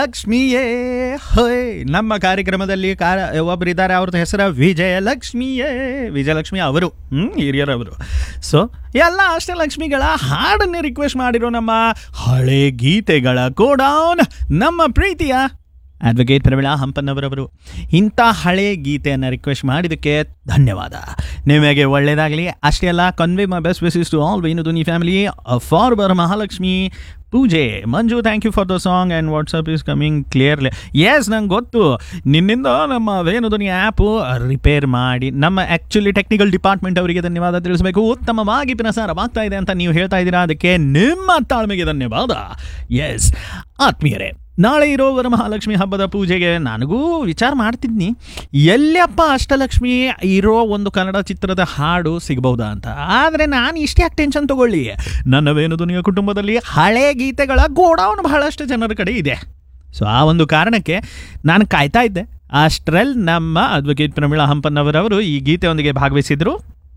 ಲಕ್ಷ್ಮಿಯೇ ಹೊಯ್ ನಮ್ಮ ಕಾರ್ಯಕ್ರಮದಲ್ಲಿ ಕಾರ ಒಬ್ಬರಿದ್ದಾರೆ ಅವ್ರದ್ದು ಹೆಸರು ವಿಜಯಲಕ್ಷ್ಮಿಯೇ ವಿಜಯಲಕ್ಷ್ಮಿ ಅವರು ಹ್ಞೂ ಹಿರಿಯರವರು ಸೊ ಎಲ್ಲ ಅಷ್ಟಲಕ್ಷ್ಮಿಗಳ ಹಾಡನ್ನೇ ರಿಕ್ವೆಸ್ಟ್ ಮಾಡಿರೋ ನಮ್ಮ ಹಳೆ ಗೀತೆಗಳ ಗೋಡೌನ್ ನಮ್ಮ ಪ್ರೀತಿಯ ಅಡ್ವೊಕೇಟ್ ಪ್ರವೀಣಾ ಹಂಪನ್ನವರವರು ಇಂಥ ಹಳೆ ಗೀತೆಯನ್ನು ರಿಕ್ವೆಸ್ಟ್ ಮಾಡಿದ್ದಕ್ಕೆ ಧನ್ಯವಾದ ನಿಮಗೆ ಒಳ್ಳೆಯದಾಗಲಿ ಅಷ್ಟೇ ಅಲ್ಲ convey my best wishes to all Venu ದುನಿ ಫ್ಯಾಮಿಲಿ ಫಾರ್ ಬರ್ ಮಹಾಲಕ್ಷ್ಮಿ ಪೂಜೆ Manju thank you for the song and WhatsApp is coming clearly yes ನಂಗೆ ಗೊತ್ತು ನಿನ್ನಿಂದ ನಮ್ಮ ವೇಣುಧ್ವನಿ ಆ್ಯಪು ರಿಪೇರ್ ಮಾಡಿ ನಮ್ಮ ಆ್ಯಕ್ಚುಲಿ ಟೆಕ್ನಿಕಲ್ ಡಿಪಾರ್ಟ್ಮೆಂಟ್ ಅವರಿಗೆ ಧನ್ಯವಾದ ತಿಳಿಸಬೇಕು ಉತ್ತಮವಾಗಿ ಪ್ರಸಾರವಾಗ್ತಾ ಇದೆ ಅಂತ ನೀವು ಹೇಳ್ತಾ ಇದ್ದೀರಾ ಅದಕ್ಕೆ ನಿಮ್ಮ ತಾಳ್ಮೆಗೆ ಧನ್ಯವಾದ ಎಸ್ ಆತ್ಮೀಯರೇ ನಾಳೆ ಇರೋ ವರಮಹಾಲಕ್ಷ್ಮಿ ಹಬ್ಬದ ಪೂಜೆಗೆ ನನಗೂ ವಿಚಾರ ಮಾಡ್ತಿದ್ನಿ ಎಲ್ಲಪ್ಪ ಅಷ್ಟಲಕ್ಷ್ಮಿ ಇರೋ ಒಂದು ಕನ್ನಡ ಚಿತ್ರದ ಹಾಡು ಸಿಗ್ಬಹುದಾ ಅಂತ ಆದರೆ ನಾನು ಇಷ್ಟೇ ಯಾಕೆ ಟೆನ್ಷನ್ ತಗೊಳ್ಳಿ ನನ್ನ ವೇಣುದುನಿಯ ಕುಟುಂಬದಲ್ಲಿ ಹಳೆ ಗೀತೆಗಳ ಗೋಡೌನ್ ಬಹಳಷ್ಟು ಜನರ ಕಡೆ ಇದೆ ಸೊ ಆ ಒಂದು ಕಾರಣಕ್ಕೆ ನಾನು ಕಾಯ್ತಾ ಇದ್ದೆ ಅಷ್ಟರಲ್ಲಿ ನಮ್ಮ ಅಡ್ವೊಕೇಟ್ ಪ್ರಮೀಳಾ ಹಂಪನ್ನವರವರು ಈ ಗೀತೆಯೊಂದಿಗೆ ಭಾಗವಹಿಸಿದ್ರು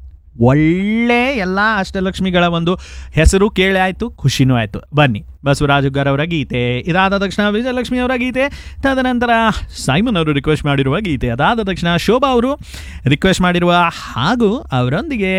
ಒಳ್ಳೆ ಎಲ್ಲ ಅಷ್ಟಲಕ್ಷ್ಮಿಗಳ ಒಂದು ಹೆಸರು ಕೇಳಿ ಆಯಿತು ಖುಷಿನೂ ಆಯಿತು ಬನ್ನಿ ಬಸವರಾಜ್ ಹುಗ್ಗರ್ ಅವರ ಗೀತೆ ಇದಾದ ತಕ್ಷಣ ವಿಜಯಲಕ್ಷ್ಮಿ ಅವರ ಗೀತೆ ತದನಂತರ ಸೈಮನ್ ಅವರು ರಿಕ್ವೆಸ್ಟ್ ಮಾಡಿರುವ ಗೀತೆ ಅದಾದ ತಕ್ಷಣ ಶೋಭಾ ಅವರು ರಿಕ್ವೆಸ್ಟ್ ಮಾಡಿರುವ ಹಾಗೂ ಅವರೊಂದಿಗೆ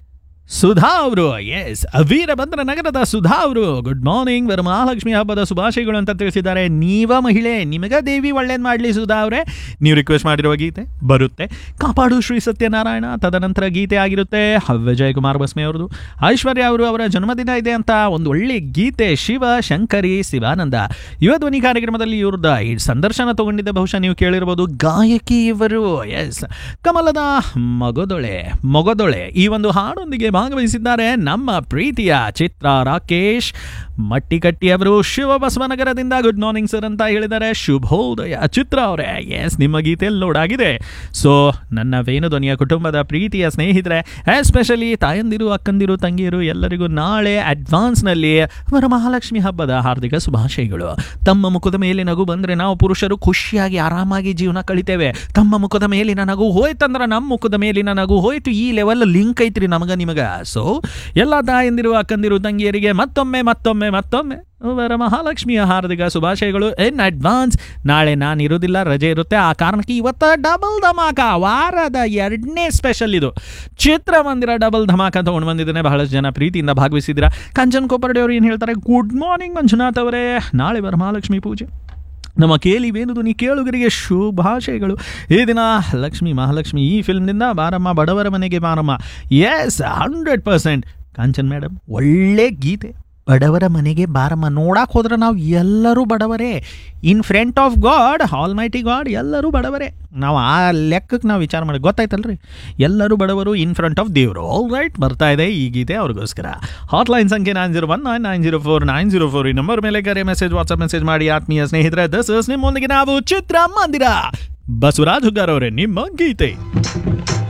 ಸುಧಾ ಅವರು ಎಸ್ ವೀರಭದ್ರ ನಗರದ ಸುಧಾ ಅವರು ಗುಡ್ ಮಾರ್ನಿಂಗ್ ವರಮಹಾಲಕ್ಷ್ಮಿ ಹಬ್ಬದ ಶುಭಾಶಯಗಳು ಅಂತ ತಿಳಿಸಿದ್ದಾರೆ ನೀವ ಮಹಿಳೆ ನಿಮಗ ದೇವಿ ಒಳ್ಳೇದು ಮಾಡಲಿ ಸುಧಾ ಅವರೇ ನೀವು ರಿಕ್ವೆಸ್ಟ್ ಮಾಡಿರುವ ಗೀತೆ ಬರುತ್ತೆ ಕಾಪಾಡು ಶ್ರೀ ಸತ್ಯನಾರಾಯಣ ತದನಂತರ ಗೀತೆ ಆಗಿರುತ್ತೆ ವಿಜಯ್ ಕುಮಾರ್ ಬಸ್ಮಿ ಅವ್ರದ್ದು ಐಶ್ವರ್ಯ ಅವರು ಅವರ ಜನ್ಮದಿನ ಇದೆ ಅಂತ ಒಂದು ಒಳ್ಳೆ ಗೀತೆ ಶಿವ ಶಂಕರಿ ಶಿವಾನಂದ ಯುವ ಧ್ವನಿ ಕಾರ್ಯಕ್ರಮದಲ್ಲಿ ಇವ್ರದ್ದು ಈ ಸಂದರ್ಶನ ತಗೊಂಡಿದ್ದೆ ಬಹುಶಃ ನೀವು ಕೇಳಿರ್ಬೋದು ಗಾಯಕಿ ಇವರು ಎಸ್ ಕಮಲದ ಮಗದೊಳೆ ಮೊಗದೊಳೆ ಈ ಒಂದು ಹಾಡೊಂದಿಗೆ ಭಾಗವಹಿಸಿದ್ದಾರೆ ನಮ್ಮ ಪ್ರೀತಿಯ ಚಿತ್ರ ರಾಕೇಶ್ ಮಟ್ಟಿಕಟ್ಟಿ ಅವರು ಶಿವಬಸವನಗರದಿಂದ ಗುಡ್ ಮಾರ್ನಿಂಗ್ ಸರ್ ಅಂತ ಹೇಳಿದ್ದಾರೆ ಶುಭೋದಯ ಚಿತ್ರ ಅವರೇ ಎಸ್ ನಿಮ್ಮ ಗೀತೆಯಲ್ಲಿ ಲೋಡ್ ಆಗಿದೆ ಸೊ ನನ್ನ ವೇಣುಧ್ವನಿಯ ಕುಟುಂಬದ ಪ್ರೀತಿಯ ಸ್ನೇಹಿತರೆ ಎಸ್ಪೆಷಲಿ ತಾಯಂದಿರು ಅಕ್ಕಂದಿರು ತಂಗಿಯರು ಎಲ್ಲರಿಗೂ ನಾಳೆ ಅಡ್ವಾನ್ಸ್ನಲ್ಲಿ ವರಮಹಾಲಕ್ಷ್ಮಿ ಹಬ್ಬದ ಹಾರ್ದಿಕ ಶುಭಾಶಯಗಳು ತಮ್ಮ ಮುಖದ ಮೇಲೆ ನಗು ಬಂದರೆ ನಾವು ಪುರುಷರು ಖುಷಿಯಾಗಿ ಆರಾಮಾಗಿ ಜೀವನ ಕಳಿತೇವೆ ತಮ್ಮ ಮುಖದ ಮೇಲಿನ ನಗು ಹೋಯ್ತಂದ್ರೆ ನಮ್ಮ ಮುಖದ ಮೇಲಿನ ನಗು ಹೋಯ್ತು ಈ ಲೆವೆಲ್ ಲಿಂಕ್ ಐತ್ರಿ ನಮಗ ನಿಮಗ ಸೊ ಎಲ್ಲ ತಾಯಂದಿರು ಅಕ್ಕಂದಿರು ತಂಗಿಯರಿಗೆ ಮತ್ತೊಮ್ಮೆ ಮತ್ತೊಮ್ಮೆ ಮತ್ತೊಮ್ಮೆ ವರ ಮಹಾಲಕ್ಷ್ಮಿಯ ಹಾರ್ದಿಕ ಶುಭಾಶಯಗಳು ಇನ್ ಅಡ್ವಾನ್ಸ್ ನಾಳೆ ನಾನು ಇರೋದಿಲ್ಲ ರಜೆ ಇರುತ್ತೆ ಆ ಕಾರಣಕ್ಕೆ ಇವತ್ತು ಡಬಲ್ ಧಮಾಕ ವಾರದ ಎರಡನೇ ಸ್ಪೆಷಲ್ ಇದು ಚಿತ್ರಮಂದಿರ ಡಬಲ್ ಧಮಾಕ ತಗೊಂಡು ಬಂದಿದ್ದೇನೆ ಬಹಳಷ್ಟು ಜನ ಪ್ರೀತಿಯಿಂದ ಭಾಗವಹಿಸಿದ್ದೀರಾ ಕಂಚನ್ ಕೊಪ್ಪರಡಿ ಅವರು ಏನು ಹೇಳ್ತಾರೆ ಗುಡ್ ಮಾರ್ನಿಂಗ್ ಮಂಜುನಾಥ್ ಅವರೇ ನಾಳೆ ವರಮಹಾಲಕ್ಷ್ಮಿ ಪೂಜೆ ನಮ್ಮ ಕೇಳಿ ವೇಣುಧ್ವನಿ ಕೇಳುಗರಿಗೆ ಶುಭಾಶಯಗಳು ಈ ದಿನ ಲಕ್ಷ್ಮಿ ಮಹಾಲಕ್ಷ್ಮಿ ಈ ಫಿಲ್ಮ್ನಿಂದ ಬಾರಮ್ಮ ಬಡವರ ಮನೆಗೆ ಬಾರಮ್ಮ yes hundred percent Kanchan madam ಒಳ್ಳೆ ಗೀತೆ ಬಡವರ ಮನೆಗೆ ಬಾರಮ್ಮ ನೋಡಕ್ಕೆ ಹೋದ್ರೆ ನಾವು ಎಲ್ಲರೂ ಬಡವರೇ in front of God almighty God ಎಲ್ಲರೂ ಬಡವರೇ ನಾವು ಆ ಲೆಕ್ಕಕ್ಕೆ ನಾವು ವಿಚಾರ ಮಾಡಿ ಗೊತ್ತಾಯ್ತಲ್ರಿ ಎಲ್ಲರೂ ಬಡವರು ಇನ್ ಫ್ರಂಟ್ ಆಫ್ ದೇವರು ಆಲ್ ರೈಟ್ ಬರ್ತಾ ಇದೆ ಈ ಗೀತೆ ಅವ್ರಿಗೋಸ್ಕರ ಹಾಟ್ಲೈನ್ ಸಂಖ್ಯೆ nine zero one nine nine zero four nine zero four ಈ ನಂಬರ್ ಮೇಲೆ ಕರೆ ಮೆಸೇಜ್ ವಾಟ್ಸಪ್ ಮೆಸೇಜ್ ಮಾಡಿ ಆತ್ಮೀಯ ಸ್ನೇಹಿತರೆ ದಸ್ ನಿಮ್ಮೊಂದಿಗೆ ನಾವು ಚಿತ್ರ ಮಂದಿರ ಬಸವರಾಜ್ ಹುಗ್ಗಾರ್ ಅವರೇ ನಿಮ್ಮ ಗೀತೆ